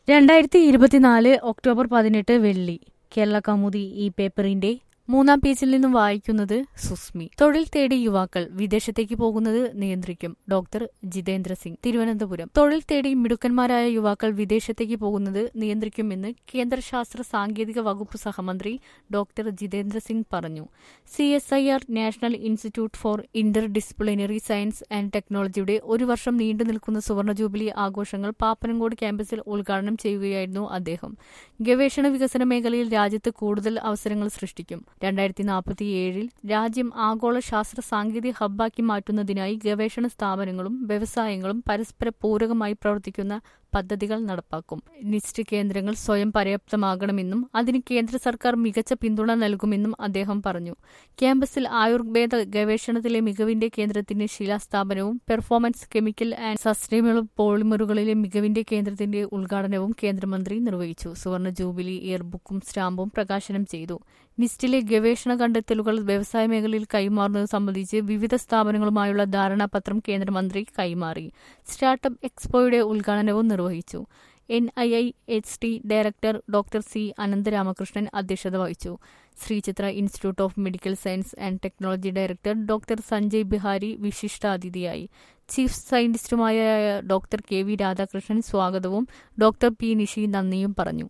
രണ്ടായിരത്തി ഇരുപത്തിനാല് ഒക്ടോബർ പതിനെട്ട് വെള്ളി കേരള കൗമുദി ഈ പേപ്പറിന്റെ മൂന്നാം പേജിൽ നിന്നും വായിക്കുന്നത് സുസ്മി തൊഴിൽ തേടി യുവാക്കൾ വിദേശത്തേക്ക് പോകുന്നത് നിയന്ത്രിക്കും ഡോക്ടർ ജിതേന്ദ്ര സിംഗ് തിരുവനന്തപുരം തൊഴിൽ തേടി മിടുക്കന്മാരായ യുവാക്കൾ വിദേശത്തേക്ക് പോകുന്നത് നിയന്ത്രിക്കുമെന്ന് കേന്ദ്ര ശാസ്ത്ര സാങ്കേതിക വകുപ്പ് സഹമന്ത്രി ഡോക്ടർ ജിതേന്ദ്ര സിംഗ് പറഞ്ഞു C S I R national institute for interdisciplinary science and ടെക്നോളജിയുടെ ഒരു വർഷം നീണ്ടു നിൽക്കുന്ന സുവർണ ജൂബിലി ആഘോഷങ്ങൾ പാപ്പനംകോട് ക്യാമ്പസിൽ ഉദ്ഘാടനം ചെയ്യുകയായിരുന്നു അദ്ദേഹം ഗവേഷണ വികസന മേഖലയിൽ രാജ്യത്ത് കൂടുതൽ അവസരങ്ങൾ സൃഷ്ടിക്കും രണ്ടായിരത്തി നാൽപ്പത്തിയേഴിൽ രാജ്യം ആഗോള ശാസ്ത്ര സാങ്കേതിക ഹബ്ബാക്കി മാറ്റുന്നതിനായി ഗവേഷണ സ്ഥാപനങ്ങളും വ്യവസായങ്ങളും പരസ്പര പൂരകമായി പ്രവർത്തിക്കുന്ന പദ്ധതികൾ നടപ്പാക്കും നിസ്റ്റ് കേന്ദ്രങ്ങൾ സ്വയം പര്യാപ്തമാകണമെന്നും അതിന് കേന്ദ്ര സർക്കാർ മികച്ച പിന്തുണ നൽകുമെന്നും അദ്ദേഹം പറഞ്ഞു ക്യാമ്പസിൽ ആയുർവേദ ഗവേഷണത്തിലെ മികവിന്റെ കേന്ദ്രത്തിന്റെ ശിലാസ്ഥാപനവും പെർഫോമൻസ് കെമിക്കൽ ആൻഡ് സസ്റ്റൈനബിൾ പോളിമറുകളിലെ മികവിന്റെ കേന്ദ്രത്തിന്റെ ഉദ്ഘാടനവും കേന്ദ്രമന്ത്രി നിർവഹിച്ചു സുവർണ ജൂബിലി ഇയർബുക്കും സ്റ്റാമ്പും പ്രകാശനം ചെയ്തു നിസ്റ്റിലെ ഗവേഷണ കണ്ടെത്തലുകൾ വ്യവസായ മേഖലയിൽ കൈമാറുന്നത് സംബന്ധിച്ച് വിവിധ സ്ഥാപനങ്ങളുമായുള്ള ധാരണാപത്രം കേന്ദ്രമന്ത്രി കൈമാറി സ്റ്റാർട്ടപ്പ് എക്സ്പോയുടെ ഉദ്ഘാടനവും നിർവഹിച്ചു N I I H T director doctor C Anantharamakrishnan അധ്യക്ഷത വഹിച്ചു Sree Chitra institute of medical science and technology director doctor Sanjay Bihari വിശിഷ്ടാതിഥിയായി ചീഫ് സയന്റിസ്റ്റുമായ ഡോക്ടർ കെ വി രാധാകൃഷ്ണൻ സ്വാഗതവും ഡോക്ടർ പി നിഷി നന്ദിയും പറഞ്ഞു